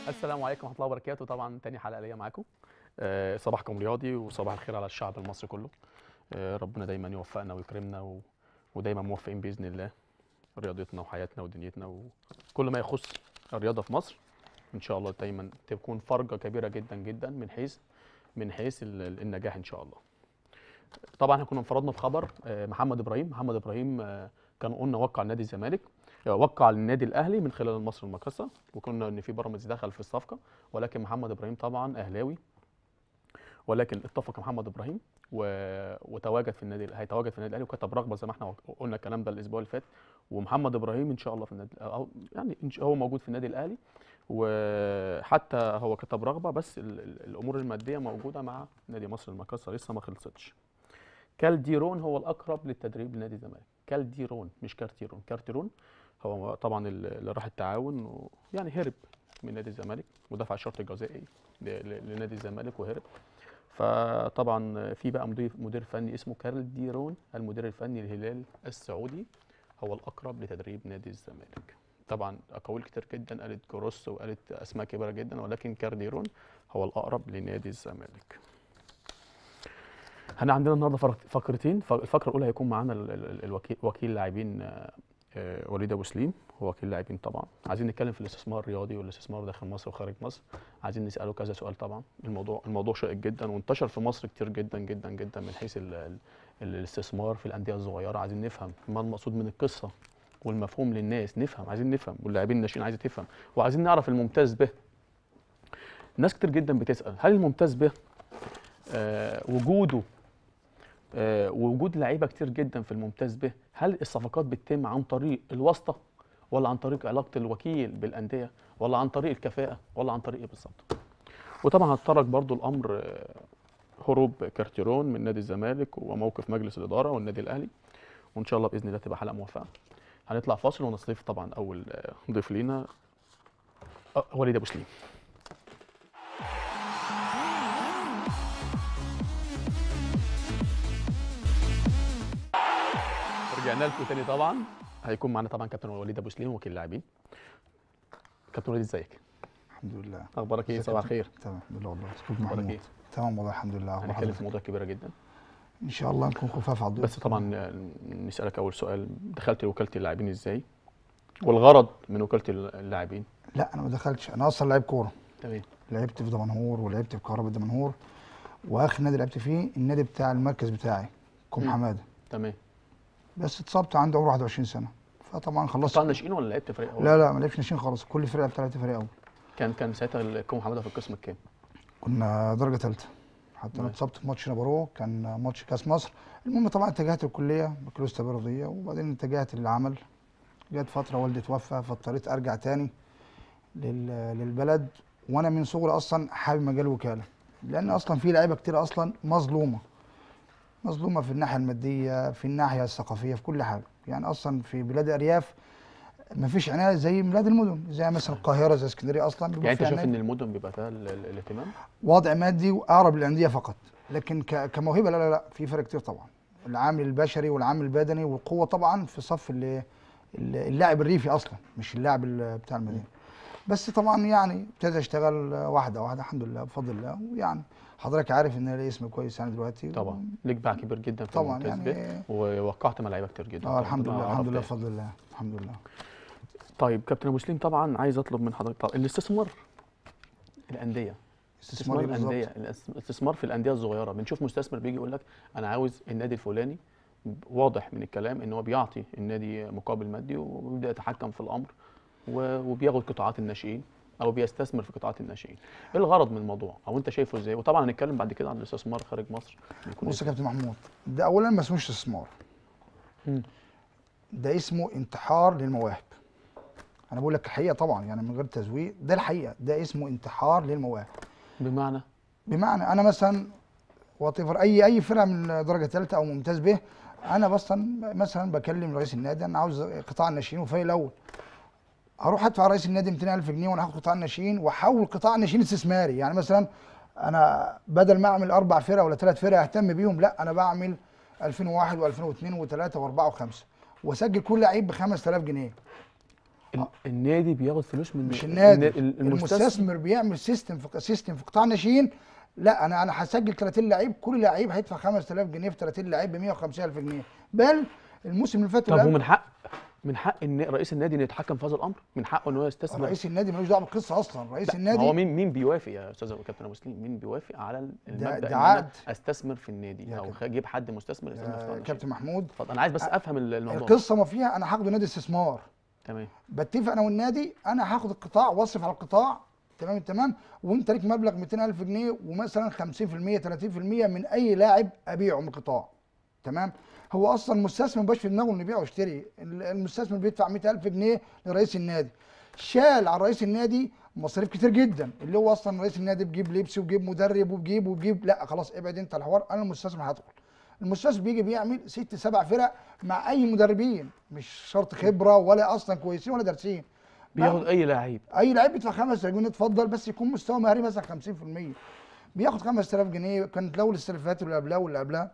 السلام عليكم ورحمه الله وبركاته طبعا تاني حلقه ليا معاكم آه، صباحكم رياضي وصباح الخير على الشعب المصري كله آه، ربنا دايما يوفقنا ويكرمنا و... ودايما موفقين باذن الله رياضتنا وحياتنا ودنيتنا وكل ما يخص الرياضه في مصر ان شاء الله دايما تكون فرجه كبيره جدا جدا من حيث من حيث ال- ال- النجاح ان شاء الله طبعا احنا كنا انفردنا بخبر آه، محمد ابراهيم محمد ابراهيم آه، كان قلنا وقع نادي الزمالك آه، وقع للنادي الاهلي من خلال مصر المقاصه وكنا ان في بيراميدز دخل في الصفقه ولكن محمد ابراهيم طبعا اهلاوي ولكن اتفق محمد ابراهيم و... وتواجد في النادي هيتواجد في النادي الاهلي وكتب رغبه زي ما احنا قلنا الكلام ده الاسبوع اللي فات ومحمد ابراهيم ان شاء الله في النادي أو يعني إن شاء- هو موجود في النادي الاهلي وحتى هو كتب رغبه بس ال... ال- الامور الماديه موجوده مع نادي مصر المقاصه لسه ما خلصتش كالديرون هو الاقرب للتدريب لنادي الزمالك كالديرون مش كارتيرون كارتيرون هو طبعا ال- اللي راح التعاون ويعني هرب من نادي الزمالك ودفع الشرط الجزائي ل- ل- لنادي الزمالك وهرب فطبعا في بقى مدير مدير فني اسمه كارل ديرون المدير الفني للهلال السعودي هو الاقرب لتدريب نادي الزمالك طبعا اقاويل كتير جدا قالت جروس وقالت اسماء كبيره جدا ولكن كارديرون هو الاقرب لنادي الزمالك احنا عندنا النهارده فر- فقرتين ف- الفقره الاولى هيكون معانا ال- ال- الوكيل وكيل لاعبين آه، آه، وليد ابو سليم هو وكيل لاعبين طبعا عايزين نتكلم في الاستثمار الرياضي والاستثمار داخل مصر وخارج مصر عايزين نساله كذا سؤال طبعا الموضوع الموضوع شائك جدا وانتشر في مصر كتير جدا جدا جدا من حيث ال ال الاستثمار في الانديه الصغيره عايزين نفهم ما المقصود من القصه والمفهوم للناس نفهم عايزين نفهم واللاعبين الناشئين عايزه تفهم وعايزين نعرف الممتاز به ناس كتير جدا بتسال هل الممتاز به آه وجوده آه ووجود لعيبه كتير جدا في الممتاز به هل الصفقات بتتم عن طريق الواسطه ولا عن طريق علاقه الوكيل بالانديه ولا عن طريق الكفاءه ولا عن طريق ايه بالظبط وطبعا هتطرق برضو الامر آه، هروب كارتيرون من نادي الزمالك وموقف مجلس الاداره والنادي الاهلي وان شاء الله باذن الله تبقى حلقه موفقه هنطلع فاصل ونستضيف طبعا اول آه، ضيف لينا آه، وليد ابو سليم رجعنا لكم تاني طبعا هيكون معانا طبعا كابتن وليد ابو سليم وكيل لاعبين كابتن وليد ازيك الحمد لله اخبارك ايه ازيك صباح يا الخير تمام الحمد لله والله اسكت اخبارك محمود ايه تمام والله الحمد لله أخبار هنتكلم في حضرتك؟ موضوع كبيره جدا ان شاء الله نكون خفاف على الضيوف بس طبعا آه، نسالك اول سؤال دخلت وكاله اللاعبين ازاي والغرض من وكاله اللاعبين لا انا ما دخلتش انا اصلا لعيب كوره تمام لعبت في دمنهور ولعبت في كهرباء دمنهور واخر نادي لعبت فيه النادي بتاع المركز بتاعي كوم مم. حماده تمام بس اتصبت عندي عمر 21 سنه فطبعا خلصت قطاع ناشئين ولا لعبت فريق اول؟ لا لا ما لعبتش ناشئين خالص كل فرقه بتاعت فريق اول كان كان ساعتها الكوم حماده في القسم الكام؟ كنا درجه ثالثه حتى انا ماشي. اتصبت في ماتش نابارو كان ماتش كاس مصر المهم طبعا اتجهت للكليه بكالوريوس تربيه رياضيه وبعدين اتجهت للعمل جت فتره والدي توفى فاضطريت ارجع تاني لل- للبلد وانا من صغري اصلا حابب مجال الوكاله لان اصلا في لعيبه كتير اصلا مظلومه مظلومه في الناحيه الماديه في الناحيه الثقافيه في كل حاجه يعني اصلا في بلاد الارياف ما فيش عنايه زي بلاد المدن زي مثلا القاهره زي اسكندريه اصلا بيبقى يعني انت فيها شايف عناية. ان المدن بيبقى فيها ال- ال- الاهتمام؟ وضع مادي واقرب للانديه فقط لكن ك- كموهبه لا لا لا في فرق كتير طبعا العامل البشري والعامل البدني والقوه طبعا في صف ال- ال- اللاعب الريفي اصلا مش اللاعب ال- بتاع المدينه بس طبعا يعني ابتديت اشتغل واحده واحده الحمد لله بفضل الله ويعني حضرتك عارف ان انا لي اسم كويس يعني دلوقتي طبعا ليك باع كبير جدا في طبعا الممتاز به يعني ووقعت مع لعيبه كتير جدا اه طبعاً. الحمد أنا لله أعرف الحمد لله ده. بفضل الله الحمد لله طيب كابتن ابو سليم طبعا عايز اطلب من حضرتك طب الاستثمار الانديه استثمار استثماري بالظبط. الانديه الاس- الاستثمار في الانديه الصغيره بنشوف مستثمر بيجي يقول لك انا عاوز النادي الفلاني واضح من الكلام ان هو بيعطي النادي مقابل مادي وبيبدا يتحكم في الامر و- وبياخد قطاعات الناشئين او بيستثمر في قطاعات الناشئين ايه الغرض من الموضوع او انت شايفه ازاي وطبعا هنتكلم بعد كده عن الاستثمار خارج مصر بيكون بص يا إزاي. كابتن محمود ده اولا ما اسموش استثمار مم. ده اسمه انتحار للمواهب انا بقول لك الحقيقه طبعا يعني من غير تزويق ده الحقيقه ده اسمه انتحار للمواهب بمعنى بمعنى انا مثلا واتيفر اي اي فرقه من درجه ثالثه او ممتاز به انا مثلا مثلا بكلم رئيس النادي انا عاوز قطاع الناشئين والفريق الاول هروح ادفع رئيس النادي 200000 جنيه وانا هاخد قطاع الناشئين واحول قطاع الناشئين استثماري يعني مثلا انا بدل ما اعمل اربع فرق ولا ثلاث فرق اهتم بيهم لا انا بعمل 2001 و2002 و3 و4 و5 واسجل كل لعيب ب 5000 جنيه ال- النادي بياخد فلوس من مش النادي النا- ال- المستثمر بيعمل سيستم في سيستم في قطاع ناشئين لا انا انا هسجل 30 لعيب كل لعيب هيدفع 5000 جنيه في 30 لعيب ب 150000 جنيه بل الموسم اللي فات طب والأول- هو من حق من حق ان رئيس النادي انه يتحكم في هذا الامر من حقه ان هو يستثمر رئيس النادي ملوش دعوه بالقصه اصلا رئيس لا، النادي هو مين مين بيوافق يا استاذ كابتن ابو سليم مين بيوافق على ال- المبدا ده ان انا عقد. استثمر في النادي يا او كابتن. اجيب حد مستثمر يستثمر في آه، النادي كابتن محمود اتفضل انا عايز بس افهم ال- الموضوع القصه ما فيها انا هاخده نادي استثمار تمام بتفق انا والنادي انا هاخد القطاع واصرف على القطاع تمام التمام وانت ليك مبلغ 200000 جنيه ومثلا 50% 30% من اي لاعب ابيعه من القطاع تمام هو اصلا المستثمر مبقاش في دماغه انه يبيع ويشتري ال- المستثمر بيدفع 100000 جنيه لرئيس النادي شال على رئيس النادي مصاريف كتير جدا اللي هو اصلا رئيس النادي بيجيب لبس وبيجيب مدرب وبيجيب وبيجيب لا خلاص ابعد انت الحوار انا المستثمر هدخل المستثمر بيجي بيعمل ست سبع فرق مع اي مدربين مش شرط خبره ولا اصلا كويسين ولا دارسين بياخد اي لعيب اي لعيب بيدفع 5000 جنيه اتفضل بس يكون مستوى مهاري مثلا 50% بياخد 5000 جنيه كانت الاول السنه اللي فاتت واللي قبلها واللي قبلها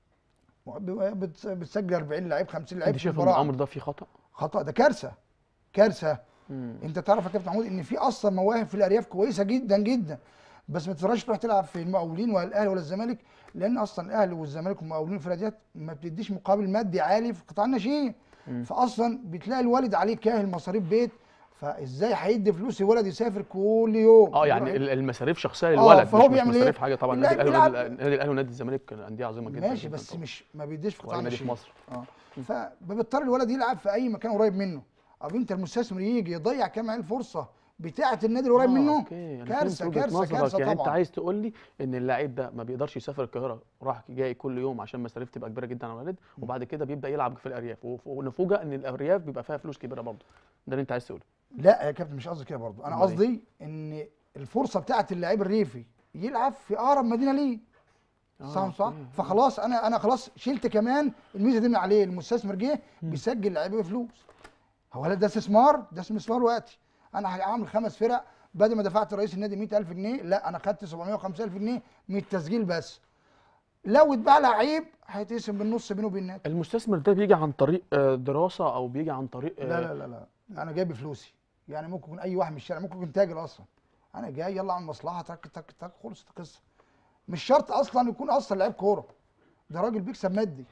بت- بتسجل 40 لعيب 50 لعيب انت في شايف ان المباراه الامر ده فيه خطا خطا ده كارثه كارثه مم. انت تعرف يا كابتن محمود ان في اصلا مواهب في الارياف كويسه جدا جدا بس ما تقدرش تروح تلعب في المقاولين ولا الاهلي ولا الزمالك لان اصلا الاهلي والزمالك والمقاولين الفرق ديت ما بتديش مقابل مادي عالي في قطاع الناشئين مم. فاصلا بتلاقي الوالد عليه كاهل مصاريف بيت فازاي هيدي فلوس الولد يسافر كل يوم اه يعني يروح- ال- المساريف شخصيه آه، للولد فهو مش مش بيعمل إيه؟ مصاريف حاجه طبعا النادي اللاعب الاهلي بيلعب- والنادي- النادي الاهلي ونادي الزمالك انديه عظيمه جدا ماشي جداً بس طبعاً. مش ما بيديش في قطاع واي نادي في الناشئين مصر اه فبيضطر الولد يلعب في اي مكان قريب منه او انت المستثمر يجي يضيع كمان الفرصه بتاعه النادي القريب آه، منه اوكي أنا كارثة، فهمت وجهة كارثة، نظرك. كارثة يعني انت طبعاً. عايز تقول لي ان اللاعب ده ما بيقدرش يسافر القاهره راح جاي كل يوم عشان مصاريف تبقى كبيره جدا على الوالد وبعد كده بيبدا يلعب في الارياف وف- ونفوجئ ان الارياف بيبقى فيها فلوس كبيره برضه ده اللي انت عايز تقوله لا يا كابتن مش قصدي كده برضه انا أمال إيه؟ قصدي ان الفرصه بتاعه اللاعب الريفي يلعب في اقرب مدينه ليه صح آه، مش صح أوكي. فخلاص انا انا خلاص شلت كمان الميزه دي من عليه المستثمر جه بيسجل لعيبه بفلوس هو هل ده استثمار ده استثمار وقتي انا هعمل خمس فرق بدل ما دفعت رئيس النادي 100000 جنيه لا انا خدت 705000 جنيه من التسجيل بس لو اتباع لعيب هيتقسم بالنص بينه وبين النادي المستثمر ده بيجي عن طريق آه، دراسه او بيجي عن طريق آه، لا لا لا لا انا جاي بفلوسي يعني ممكن يكون اي واحد من الشارع ممكن يكون تاجر اصلا انا جاي يلا عن مصلحه تك تك تك خلصت القصه مش شرط اصلا يكون اصلا لعيب كوره ده راجل بيكسب مادي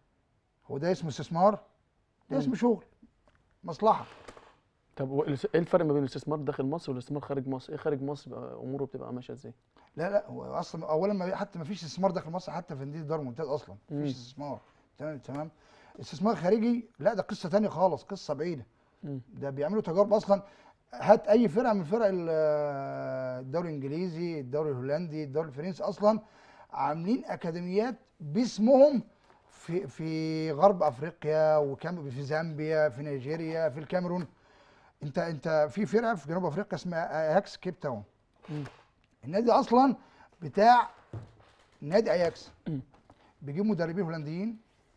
هو ده اسمه استثمار ده اسمه شغل مصلحه طب هو الاس- ايه الفرق ما بين الاستثمار داخل مصر والاستثمار خارج مصر؟ ايه خارج مصر بقى اموره بتبقى ماشيه ازاي؟ لا لا هو اصلا اولا ما حتى ما فيش استثمار داخل مصر حتى في نادي الدار الممتاز اصلا ما مم. فيش استثمار تمام تمام استثمار خارجي لا ده قصه تانية خالص قصه بعيده مم. ده بيعملوا تجارب اصلا هات اي فرقه من فرق ال- الدوري الانجليزي الدوري الهولندي الدوري الفرنسي اصلا عاملين اكاديميات باسمهم في في غرب افريقيا وكم في زامبيا في نيجيريا في الكاميرون انت انت في فرقه في جنوب افريقيا اسمها اياكس كيب تاون مم. النادي اصلا بتاع نادي اياكس مم. بيجيب مدربين هولنديين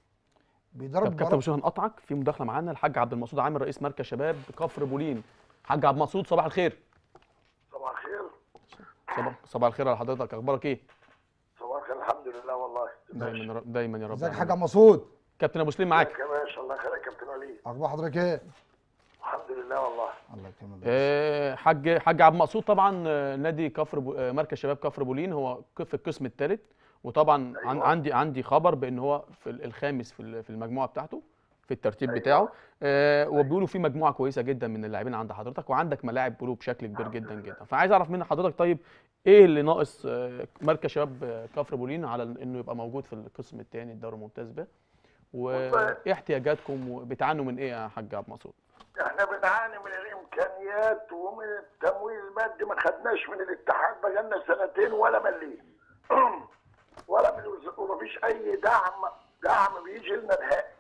طب بيدرب كابتن بره- مش هنقطعك في مداخله معانا الحاج عبد المقصود عامر رئيس مركز شباب كفر بولين حاج عبد المقصود صباح الخير صباح الخير صباح صباح الخير على حضرتك اخبارك ايه؟ صباح الخير الحمد لله والله دايما يا رب دايما يا رب ازيك يا العالمين. حاج مسعود كابتن ابو سليم معاك ازيك يا باشا الله يخليك يا كابتن وليد اخبار حضرتك ايه الحمد لله والله الله يكرمك آه، حاج حاج عبد المقصود طبعا آه، نادي كفر بو... آه، مركز شباب كفر بولين هو ك- في القسم الثالث وطبعا عن... أيوة. عندي عندي خبر بان هو في ال- الخامس في ال- في المجموعه بتاعته في الترتيب أيوة. بتاعه آه وبيقولوا في مجموعه كويسه جدا من اللاعبين عند حضرتك وعندك ملاعب بلو بشكل كبير جدا جدا فعايز اعرف من حضرتك طيب ايه اللي ناقص آه، مركز شباب آه، كفر بولين على انه يبقى موجود في القسم الثاني الدوري الممتاز به وايه احتياجاتكم وبتعانوا من ايه يا حاج عبد المقصود احنا بنعاني من الامكانيات ومن التمويل المادي ما خدناش من الاتحاد بقالنا سنتين ولا مليم ولا من الوز- ومفيش اي دعم دعم بيجي لنا نهائي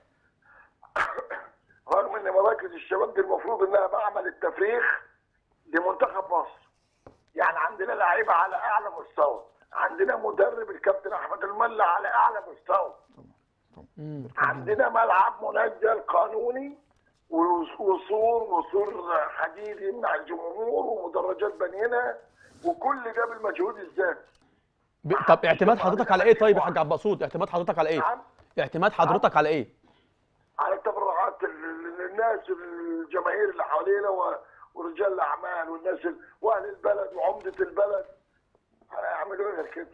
رغم ان مراكز الشباب دي المفروض انها بعمل التفريخ لمنتخب مصر يعني عندنا لعيبه على اعلى مستوى عندنا مدرب الكابتن احمد الملا على اعلى مستوى مم. عندنا ملعب منجل قانوني وس- وسور وسور حديد يمنع الجمهور ومدرجات بنينه وكل ده بالمجهود الذاتي ب... طب اعتماد حضرتك على ايه طيب يا حاج عبد المقصود اعتماد حضرتك على ايه نعم اعتماد حضرتك على ايه على التبرعات ال- ال- الناس الجماهير اللي حوالينا و- ورجال الاعمال والناس ال- واهل البلد وعمده البلد هيعملوا ايه غير كده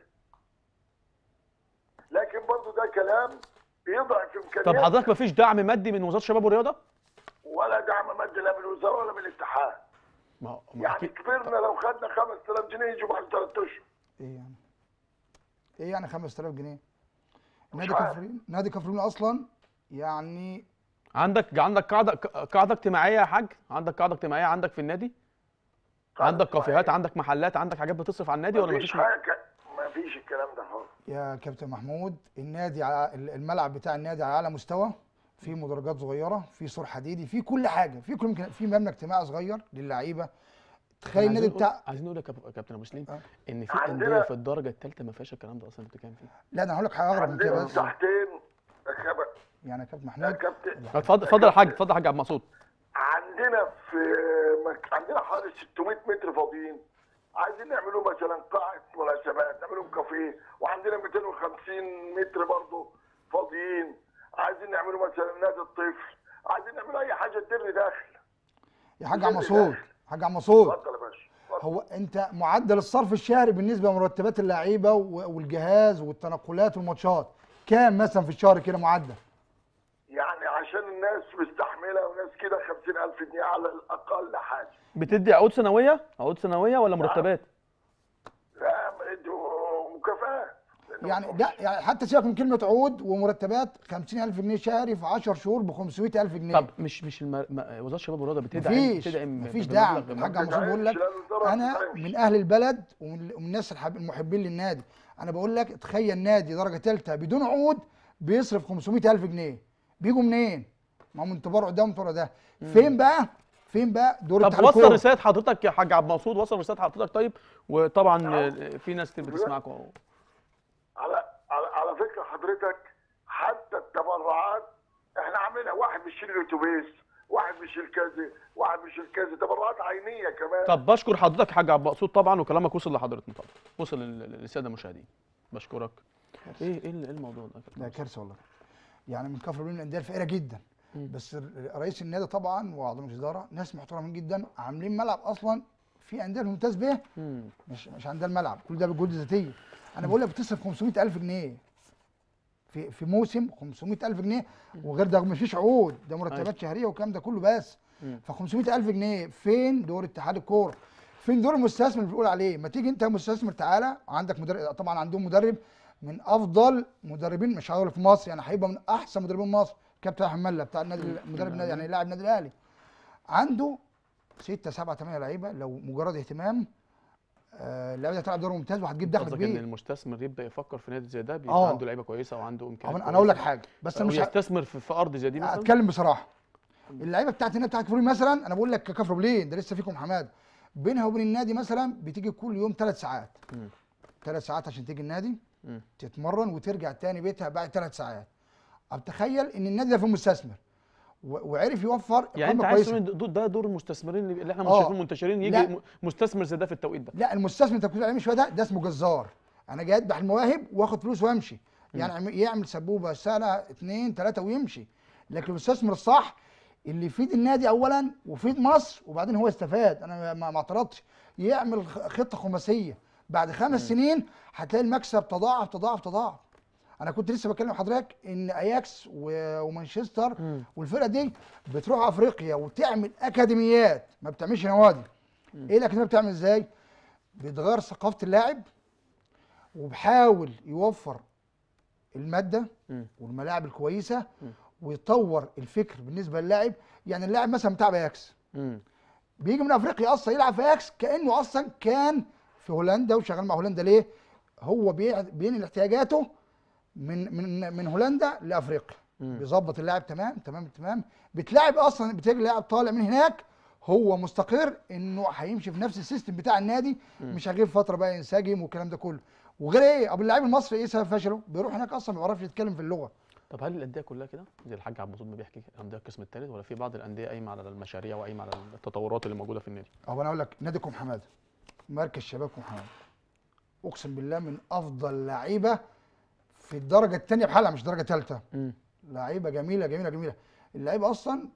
لكن برضو ده كلام بيضعف امكانيات طب حضرتك مفيش دعم مادي من وزاره الشباب والرياضه؟ ولا دعم مادي لا من الوزاره ولا من الاتحاد ما هو ما يعني أكيد. كبرنا لو خدنا 5000 جنيه يجوا بعد ثلاث اشهر ايه يعني ايه يعني 5000 جنيه مش نادي عارف. كفرين نادي كفرين اصلا يعني عندك عندك قاعده قاعده اجتماعيه يا حاج عندك قاعده اجتماعيه عندك في النادي عندك كافيهات عندك محلات عندك حاجات بتصرف على النادي ولا مفيش مفيش م- حاجه مفيش الكلام ده خالص يا كابتن محمود النادي على الملعب بتاع النادي على اعلى مستوى في مدرجات صغيره في سور حديدي في كل حاجه في كل ممكن في مبنى اجتماعي صغير للعيبه تخيل النادي عايزين نقول- بتاع عايزين نقول يا كاب- كابتن ابو سليم آه. ان في عندنا- انديه في الدرجه الثالثه ما فيهاش الكلام ده اصلا انت بتتكلم فيه لا ده انا هقول لك حاجه اغرب من كده عندنا بس تحتين يا كاب- يعني يا كابتن يا محمود كابتن اتفضل اتفضل يا حاج اتفضل يا حاج عبد المقصود عندنا في مك... عندنا حوالي 600 متر فاضيين عايزين نعملوا مثلا قاعة مناسبات نعملوا كافيه وعندنا 250 متر برضه فاضيين عايزين نعملوا مثلا نادي الطفل عايزين نعملوا اي حاجه تدر داخل يا حاج عم مسعود حاج عم مسعود اتفضل يا باشا اتفضل. هو انت معدل الصرف الشهري بالنسبه لمرتبات اللعيبه و- والجهاز والتنقلات والماتشات كام مثلا في الشهر كده معدل يعني عشان الناس مستحمله وناس كده 50000 جنيه على الاقل حاجه بتدي عقود سنويه عقود سنويه ولا مرتبات لا ادوا مكافآت يعني ده يعني حتى سيبك من كلمه عقود ومرتبات 50000 جنيه شهري في 10 شهور ب 500000 جنيه طب مش مش الم... ما... وزاره الشباب والرياضه بتدعم مفيش بتدعم مفيش بمبلغ- دعم بمبلغ- الحاج عم بتدعمش، مسعود بيقول لك لا الوزارة انا بتدعمش. من اهل البلد ومن ومن الناس الحب- المحبين للنادي انا بقول لك تخيل نادي درجه ثالثه بدون عقود بيصرف 500000 جنيه بيجوا منين؟ ما هم من تبرع ده ومن تبرع ده فين بقى؟ فين بقى دور طب اتحاد وصل الكورة؟ رساله حضرتك يا حاج عبد المقصود وصل رساله حضرتك طيب وطبعا آه، في ناس كتير بتسمعك و- على على على فكره حضرتك حتى التبرعات احنا عاملينها واحد بيشيل الاتوبيس واحد بيشيل كذا واحد بيشيل كذا تبرعات عينيه كمان طب بشكر حضرتك يا حاج عبد المقصود طبعا وكلامك وصل لحضرتنا طبعا وصل لل- للساده المشاهدين بشكرك ايه ايه ال- إيه الموضوع ده لا كارثه والله يعني من كفر من الانديه الفقيره جدا بس ر- رئيس النادي طبعا واعضاء مجلس الاداره ناس محترمين جدا عاملين ملعب اصلا في انديه ممتاز به مم. مش مش عندها الملعب كل ده بجهود ذاتيه انا بقول لك بتصرف 500000 جنيه في في موسم 500000 جنيه وغير ده مفيش عقود ده مرتبات شهريه والكلام ده كله بس مم. ف 500000 جنيه فين دور اتحاد الكوره فين دور المستثمر اللي بيقول عليه ما تيجي انت مستثمر تعالى عندك مدرب طبعا عندهم مدرب من افضل مدربين مش هقول في مصر يعني هيبقى من احسن مدربين مصر كابتن احمد ملا بتاع النادي مدرب النادي يعني لاعب النادي الاهلي عنده ستة سبعة ثمانية لعيبة لو مجرد اهتمام آه، اللعيبة دي هتلعب دور ممتاز وهتجيب دخل قصدك ان كبير المستثمر يبدا يفكر في نادي زي ده بيبقى آه. عنده لعيبه كويسه وعنده امكانيات انا اقول لك حاجة بس انا مش ه- يستثمر في, في ارض زي دي مثلا اتكلم بصراحه اللعيبه بتاعت النادي بتاعت كفرين مثلا انا بقول لك كفر بلين ده لسه فيكم حماده بينها وبين النادي مثلا بتيجي كل يوم ثلاث ساعات مم. ثلاث ساعات عشان تيجي النادي مم. تتمرن وترجع تاني بيتها بعد ثلاث ساعات طب تخيل ان النادي ده فيه مستثمر و- وعرف يوفر يعني انت إقامة عايز كويسة. تقول إن ده دور المستثمرين اللي اللي احنا مش آه. شايفين منتشرين يجي لا. م- مستثمر زي ده في التوقيت ده لا المستثمر انت بتقول عليه شويه ده ده اسمه جزار انا جاي اذبح المواهب واخد فلوس وامشي يعني عم- يعمل سبوبه سنه اثنين ثلاثه ويمشي لكن المستثمر الصح اللي يفيد النادي اولا ويفيد مصر وبعدين هو يستفاد انا ما ما اعترضتش يعمل خ- خطه خماسيه بعد خمس سنين هتلاقي المكسب تضاعف تضاعف تضاعف انا كنت لسه بكلم حضرتك ان اياكس و- ومانشستر والفرقه دي بتروح افريقيا وتعمل اكاديميات ما بتعملش نوادي ايه الاكاديميه بتعمل ازاي بيتغير ثقافه اللاعب وبحاول يوفر الماده مم. والملاعب الكويسه ويطور الفكر بالنسبه للاعب يعني اللاعب مثلا بتاع اياكس مم. بيجي من افريقيا اصلا يلعب في اياكس كانه اصلا كان في هولندا وشغال مع هولندا ليه؟ هو بيع- بينقل احتياجاته من من من هولندا لافريقيا مم. بيظبط اللاعب تمام تمام تمام بتلاعب اصلا بتلاقي اللاعب طالع من هناك هو مستقر انه هيمشي في نفس السيستم بتاع النادي مش هيغيب فتره بقى ينسجم والكلام ده كله وغير ايه ابو اللاعب المصري ايه سبب فشله؟ بيروح هناك اصلا ما بيعرفش يتكلم في اللغه طب هل الانديه كلها كده زي الحاج عبد المقصود ما بيحكي الانديه القسم الثالث ولا في بعض الانديه قايمه على المشاريع وقايمه على التطورات اللي موجوده في النادي هو انا اقول لك ناديكم حماده مركز شبابكم حماده اقسم بالله من افضل لعيبه في الدرجه الثانيه بحالها مش درجه ثالثه مم. لعيبه جميله جميله جميله اللعيبه اصلا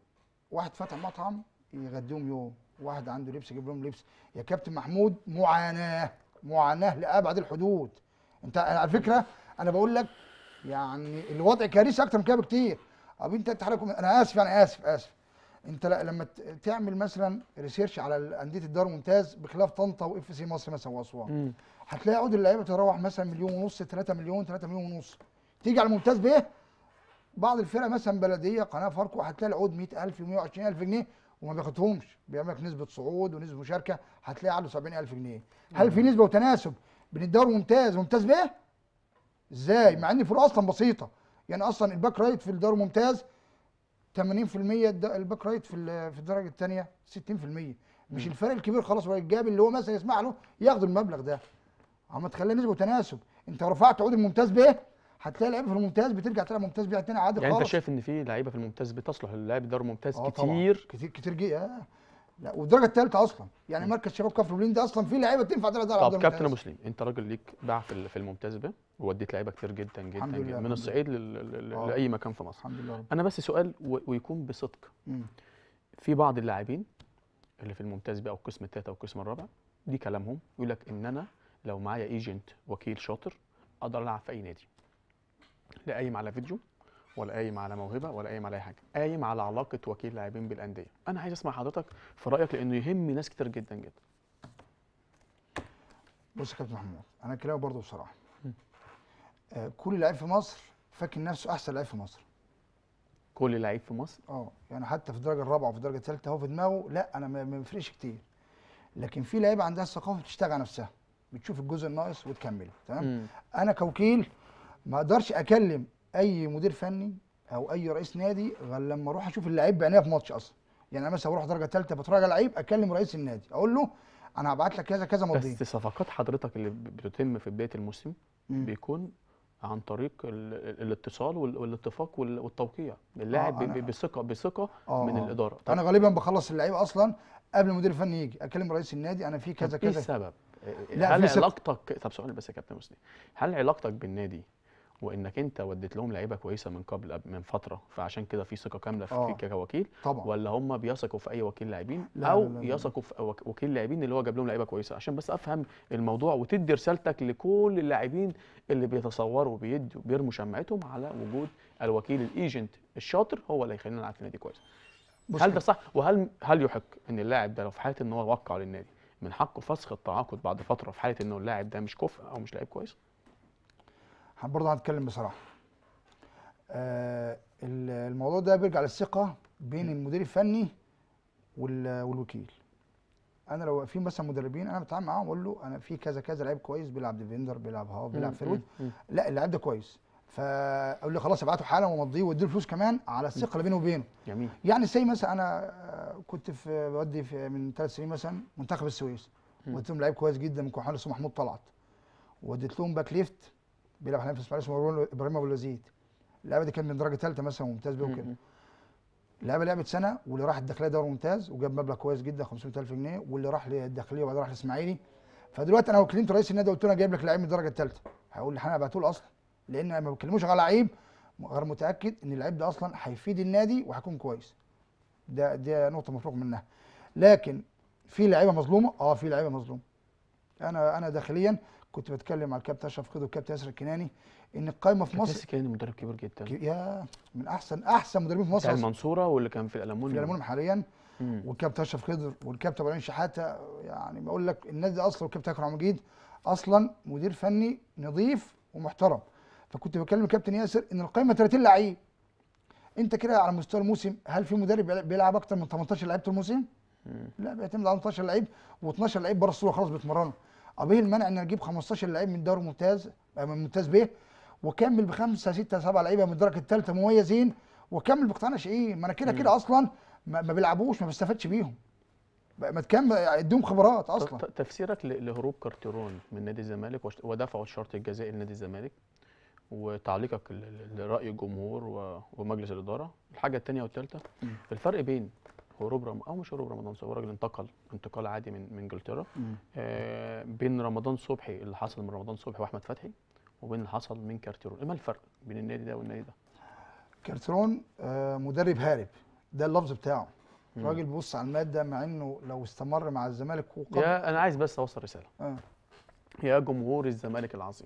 واحد فاتح مطعم يغديهم يوم واحد عنده لبس يجيب لهم لبس يا كابتن محمود معاناه معاناه لابعد الحدود انت على فكره انا بقول لك يعني الوضع كارثي اكتر من كده بكتير طب انت تحركم انا اسف انا اسف اسف انت لا- لما ت- تعمل مثلا ريسيرش على انديه الدار الممتاز بخلاف طنطا واف سي مصر مثلا واسوان مم. هتلاقي عقود اللعيبه تتراوح مثلا مليون ونص 3 مليون 3 مليون ونص تيجي على الممتاز بايه بعض الفرق مثلا بلديه قناه فاركو هتلاقي العقود 100000 و120000 جنيه وما بياخدهمش بيعمل لك نسبه صعود ونسبه مشاركه هتلاقي عنده 70000 جنيه هل في نسبه وتناسب بين الدوري الممتاز والممتاز بايه ازاي مع ان الفروق اصلا بسيطه يعني اصلا الباك رايت في الدوري الممتاز 80% الد- الباك رايت في ال- في الدرجه الثانيه 60% مش الفرق الكبير خلاص ولا الجاب اللي هو مثلا يسمح له ياخد المبلغ ده اما تخليها نسبه وتناسب انت رفعت عقود الممتاز بايه هتلاقي لعيبه في الممتاز بترجع تلعب ممتاز بيها تاني عادي يعني انت خالص شايف ان في لعيبه في الممتاز بتصلح للعب الدوري الممتاز آه طبعاً. كتير كتير كتير جدا آه. لا والدرجه الثالثه اصلا يعني مركز شباب كفر بلين ده اصلا في لعيبه تنفع تلعب تلعب طب الدوري كابتن ابو الممتاز. سليم انت راجل ليك باع في ال- في الممتاز ده ووديت لعيبه كتير جدا جدا, الحمد جدا لله، من الحمد الصعيد لل- لل- آه. لاي مكان في مصر الحمد لله رب. انا بس سؤال و- ويكون بصدق مم. في بعض اللاعبين اللي في الممتاز بقى او القسم الثالث او القسم الرابع دي كلامهم يقول لك ان انا لو معايا ايجنت وكيل شاطر اقدر العب في اي نادي لا قايم على فيديو ولا قايم على موهبه ولا قايم على اي حاجه قايم على علاقه وكيل لاعبين بالانديه انا عايز اسمع حضرتك في رايك لانه يهم ناس كتير جدا جدا بص يا كابتن محمود انا كلامي برضه بصراحه مم. آه كل لعيب في مصر فاكر نفسه احسن لعيب في مصر كل لعيب في مصر اه يعني حتى في الدرجه الرابعه وفي الدرجه الثالثه هو في دماغه لا انا ما ما بيفرقش كتير لكن في لعيبه عندها الثقافه بتشتغل على نفسها بتشوف الجزء الناقص وتكمله تمام مم. انا كوكيل ما اقدرش اكلم اي مدير فني او اي رئيس نادي غير لما اروح اشوف اللعيب بعينيا في ماتش اصلا يعني انا مثلا بروح درجه ثالثه بتفرج على لعيب اكلم رئيس النادي اقول له انا هبعت لك كذا كذا ماضيين بس صفقات حضرتك اللي ب- بتتم في بدايه الموسم مم. بيكون عن طريق ال- ال- الاتصال وال- والاتفاق وال- والتوقيع اللاعب آه، ب- أنا- ب- بثقه بثقه آه، من آه. الاداره طب انا غالبا بخلص اللعيب اصلا قبل المدير الفني يجي اكلم رئيس النادي انا في كذا طب ايه كذا السبب؟ لا، هل في ثقة. علاقتك طب سؤال بس يا كابتن مسلم هل علاقتك بالنادي وانك انت وديت لهم لعيبه كويسه من قبل قبل- من فتره فعشان كده في ثقه كامله آه. فيك كوكيل طبعا ولا هم بيثقوا في اي وكيل لاعبين لا، او لا، لا، لا. يثقوا في وك- وكيل لاعبين اللي هو جاب لهم لعيبه كويسه عشان بس افهم الموضوع وتدي رسالتك لكل اللاعبين اللي بيتصوروا وبيدوا بيرموا شمعتهم على وجود الوكيل الايجنت الشاطر هو اللي هيخلينا نلعب في نادي كويس بص هل ده صح وهل هل يحق ان اللاعب ده لو في حاله ان هو وقع للنادي من حقه فسخ التعاقد بعد فتره في حاله انه اللاعب ده مش كفء او مش لعيب كويس برضه هنتكلم بصراحه آه ال- الموضوع ده بيرجع للثقه بين المدير الفني وال- والوكيل انا لو في مثلا مدربين انا بتعامل معاهم اقول له انا في كذا كذا لعيب كويس بيلعب ديفندر بيلعب هاف بيلعب مم، فيرود مم، مم. لا اللاعب ده كويس فاقول له خلاص ابعته حالا ومضيه واديله فلوس كمان على الثقه اللي بينه وبينه جميل يعني زي مثلا انا آه، كنت في بودي في من ثلاث سنين مثلا منتخب السويس مم. وديت لهم لعيب كويس جدا من كحول اسمه محمود طلعت وديت لهم باك ليفت بيلعب حاليا في اسماعيليه اسمه ابراهيم ابو اليزيد اللعبه دي كان من درجه ثالثه مثلا ممتاز بيه وكده مم، اللعبه لعبت سنه واللي راح الداخليه دوري ممتاز وجاب مبلغ كويس جدا 500000 جنيه واللي راح للداخليه وبعدين راح الاسماعيلي فدلوقتي انا لو كلمت رئيس النادي قلت له انا جايب لك لعيب من الدرجه الثالثه هيقول لي انا ابعته له اصلا لان أنا ما بكلموش على لعيب غير متاكد ان اللعيب ده اصلا هيفيد النادي وهيكون كويس ده ده نقطه مفروغ منها لكن في لعيبه مظلومه اه في لعيبه مظلومه انا انا داخليا كنت بتكلم مع الكابتن اشرف خضر والكابتن ياسر الكناني ان القايمه في مصر مصر كان مدرب كبير جدا ك- يا من احسن احسن مدربين في مصر بتاع أصلاً. المنصوره واللي كان في في الالمونيوم الالمونيوم حاليا مم. والكابتن اشرف خضر والكابتن ابراهيم شحاته يعني بقول لك الناس دي اصلا والكابتن اكرم مجيد اصلا مدير فني نظيف ومحترم فكنت بكلم الكابتن ياسر ان القائمه 30 لعيب انت كده على مستوى الموسم هل في مدرب بيلعب- بيلعب اكتر من 18 لعيب طول الموسم؟ مم. لا بيعتمد على 18 لعيب و12 لعيب بره الصوره خلاص بيتمرنوا طب ايه المانع ان اجيب 15 لعيب من الدوري الممتاز آه، من ممتاز ب واكمل بخمسه سته سبعه لعيبه من الدرجه الثالثه مميزين واكمل بقطاع ناشئين ما انا كده مم. كده اصلا ما, ما بيلعبوش ما بستفادش بيهم بقى ما تكمل اديهم خبرات ط- اصلا ط- تفسيرك ل- لهروب كارتيرون من نادي الزمالك وش- ودفعوا الشرط الجزائي لنادي الزمالك وتعليقك ل- ل- لراي الجمهور و- ومجلس الاداره الحاجه الثانيه والثالثه مم. الفرق بين هروب رم او مش هروب رمضان صبحي هو راجل انتقل انتقال عادي من من انجلترا آه بين رمضان صبحي اللي حصل من رمضان صبحي واحمد فتحي وبين اللي حصل من كارتيرون ما الفرق بين النادي ده والنادي ده كارترون آه، مدرب هارب ده اللفظ بتاعه راجل بيبص على الماده مع انه لو استمر مع الزمالك وقبل يا انا عايز بس اوصل رساله آه. يا جمهور الزمالك العظيم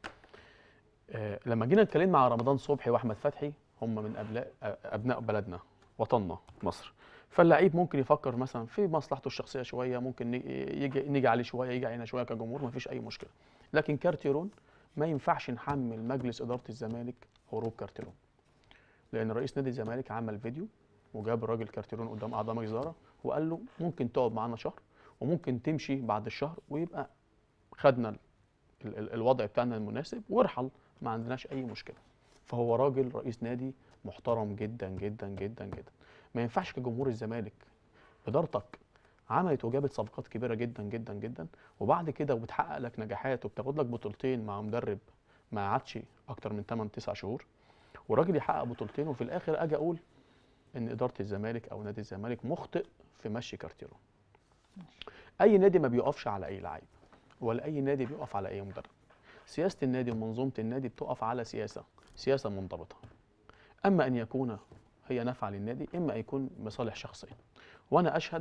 آه لما جينا اتكلمنا مع رمضان صبحي واحمد فتحي هم من ابناء ابناء بلدنا وطننا مصر فاللعيب ممكن يفكر مثلا في مصلحته الشخصيه شويه ممكن ني- يجي نيجي عليه شويه يجي علينا شويه كجمهور ما فيش اي مشكله لكن كارتيرون ما ينفعش نحمل مجلس اداره الزمالك هروب كارتيرون لان رئيس نادي الزمالك عمل فيديو وجاب الراجل كارتيرون قدام اعضاء مجلس الاداره وقال له ممكن تقعد معانا شهر وممكن تمشي بعد الشهر ويبقى خدنا ال- ال- ال- الوضع بتاعنا المناسب وارحل ما عندناش اي مشكله فهو راجل رئيس نادي محترم جدا جدا جدا جدا ما ينفعش كجمهور الزمالك ادارتك عملت وجابت صفقات كبيره جدا جدا جدا وبعد كده وبتحقق لك نجاحات وبتاخد لك بطولتين مع مدرب ما قعدش اكتر من 8 9 شهور وراجل يحقق بطولتين وفي الاخر اجي اقول ان اداره الزمالك او نادي الزمالك مخطئ في مشي كارتيرون اي نادي ما بيقفش على اي لعيب ولا اي نادي بيقف على اي مدرب سياسه النادي ومنظومه النادي بتقف على سياسه سياسه منضبطه اما ان يكون هي نافعه للنادي اما ان يكون مصالح شخصيه وانا اشهد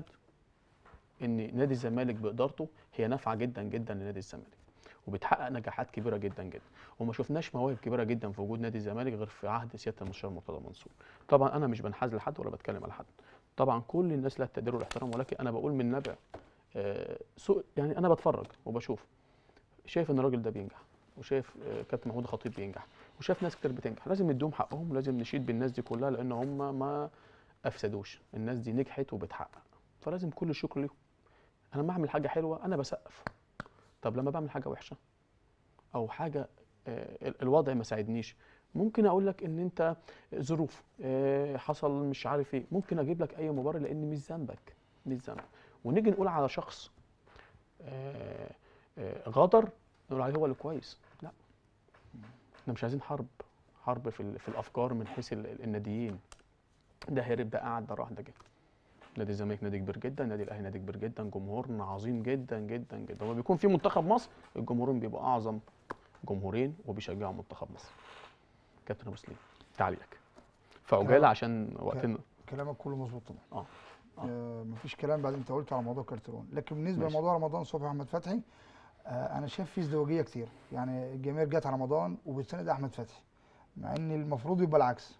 ان نادي الزمالك بادارته هي نافعه جدا جدا لنادي الزمالك وبتحقق نجاحات كبيره جدا جدا وما شفناش مواهب كبيره جدا في وجود نادي الزمالك غير في عهد سياده المستشار مرتضى منصور طبعا انا مش بنحاز لحد ولا بتكلم على حد طبعا كل الناس لها التقدير والاحترام ولكن انا بقول من نبع آه، سوء يعني انا بتفرج وبشوف شايف ان الراجل ده بينجح وشايف آه، كابتن محمود الخطيب بينجح وشايف ناس كتير بتنجح لازم نديهم حقهم ولازم نشيد بالناس دي كلها لان هم ما افسدوش الناس دي نجحت وبتحقق فلازم كل الشكر ليهم انا لما اعمل حاجه حلوه انا بسقف طب لما بعمل حاجه وحشه او حاجه آه، ال- الوضع ما ساعدنيش ممكن اقول لك ان انت ظروف آه، حصل مش عارف ايه ممكن اجيب لك اي مبرر لان مش ذنبك مش ذنبك ونيجي نقول على شخص آه، آه، غدر نقول عليه هو اللي كويس لا احنا مش عايزين حرب حرب في, ال- في الافكار من حيث ال- ال- الناديين ده هرب ده قاعد ده راح ده جه نادي الزمالك نادي كبير جدا نادي الاهلي نادي كبير جدا جمهورنا عظيم جدا جدا جدا لما بيكون في منتخب مصر الجمهورين بيبقوا اعظم جمهورين وبيشجعوا منتخب مصر كابتن ابو سليم تعليقك فعجاله كلام- عشان وقتنا كلامك كله مظبوط طبعا اه آه. آه مفيش كلام بعد انت قلت على موضوع كارترون لكن بالنسبه ماشي. لموضوع رمضان صبحي واحمد فتحي آه انا شايف فيه ازدواجيه كتير يعني الجماهير جت على رمضان وبتساند احمد فتحي مع ان المفروض يبقى العكس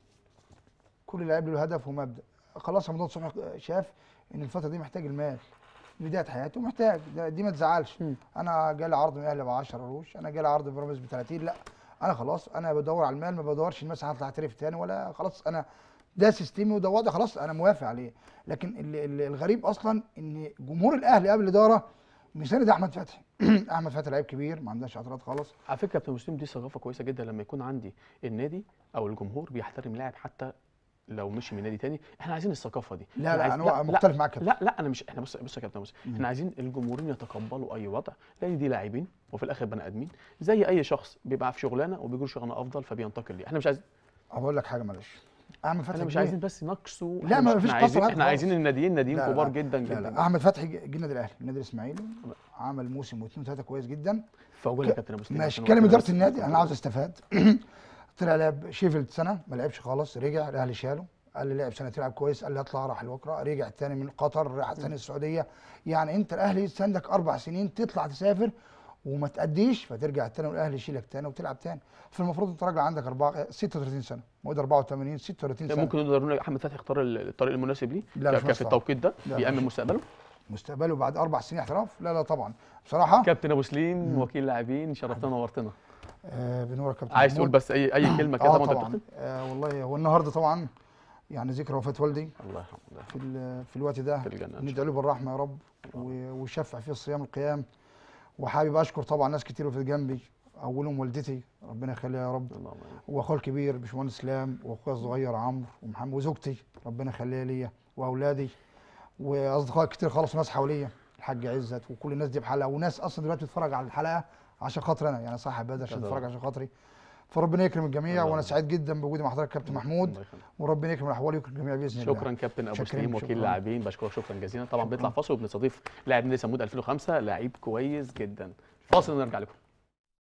كل لاعب له هدف ومبدا خلاص رمضان صبحي شاف ان الفتره دي محتاج المال بدايه حياته محتاج ده- دي ما تزعلش مم. انا جالي عرض من الاهلي ب 10 قروش انا جالي عرض بيراميدز ب 30 لا انا خلاص انا بدور على المال ما بدورش مثلا هطلع احترف تاني ولا خلاص انا ده سيستمي وده وضع خلاص انا موافق عليه لكن ال- ال- الغريب اصلا ان جمهور الاهلي قبل الاداره مساند احمد فتحي احمد فتحي لعيب كبير ما عندناش اعتراض خالص على فكره كابتن مسلم دي ثقافه كويسه جدا لما يكون عندي النادي او الجمهور بيحترم لاعب حتى لو مشي من نادي تاني احنا عايزين الثقافه دي لا إحنا لا عايز- انا مختلف معاك كده لا لا انا مش احنا بص بص يا كابتن مسلم مم. احنا عايزين الجمهورين يتقبلوا اي وضع لان دي لاعبين وفي الاخر بني ادمين زي اي شخص بيبقى في شغلانه وبيجروا شغلانه افضل فبينتقل ليه احنا مش عايزين اقول لك حاجه معلش احمد فتحي احنا مش جه- عايزين بس نقصوا لا، إحنا ما مش- فيش احنا قصر عايزين هذا احنا خالص. عايزين الناديين ناديين لا، لا، كبار جدا لا جدا لا جدا احمد فتحي جه جه النادي الاهلي النادي الاسماعيلي عمل موسم واثنين وثلاثه كويس جدا فاقول ك- يا كابتن ابو سليم ماشي عشان كلام وقتنا اداره بس. النادي انا عاوز استفاد طلع لعب شيفيلد سنه ما لعبش خالص رجع الاهلي شاله قال لي لعب سنه تلعب كويس قال لي اطلع راح الوكره رجع تاني من قطر راح تاني السعوديه يعني انت الاهلي سندك اربع سنين تطلع تسافر وما تأديش فترجع تاني والاهلي يشيلك تاني وتلعب تاني فالمفروض انت راجل عندك أربعة 36 سنه مواد 84 36 سنه ممكن نقدر نقول احمد فتحي اختار الطريق المناسب ليه لا، ك- مش ك- في مصلحة. التوقيت ده لا، بيأمن مش- مستقبله مستقبله بعد اربع سنين احتراف لا لا طبعا بصراحه كابتن ابو سليم وكيل لاعبين شرفتنا ونورتنا آه بنورك كابتن عايز تقول محمود. بس اي اي كلمه كده اه طبعا طبعا آه والله هو النهارده طبعا يعني ذكرى وفاه والدي الله يرحمه الله في ال- في الوقت ده في الجنه إن شاء ندعي له بالرحمه يا رب و- ويشفع فيه الصيام القيام وحابب اشكر طبعا ناس كتير وقفت جنبي اولهم والدتي ربنا يخليها يا رب الله. اللهم آمين. واخويا الكبير باشمهندس اسلام واخويا الصغير عمرو ومحمد وزوجتي ربنا يخليها ليا واولادي واصدقاء كتير خالص وناس حواليا الحاج عزت وكل الناس دي بحلقه وناس اصلا دلوقتي بتتفرج على الحلقه عشان خاطر انا يعني صاحب بدر عشان كذا. تتفرج عشان خاطري فربنا يكرم الجميع الله وانا يرحمه. سعيد جدا بوجودي مع حضرتك كابتن محمود الله يخليك. وربنا يكرم الاحوال ويكرم الجميع باذن الله شكرا كابتن ابو شكراً، سليم وكيل شكراً. لاعبين بشكرك شكرا جزيلا طبعا شكراً. بيطلع فاصل وبنستضيف لاعب نادي سمود 2005 لعيب كويس جدا فاصل ونرجع لكم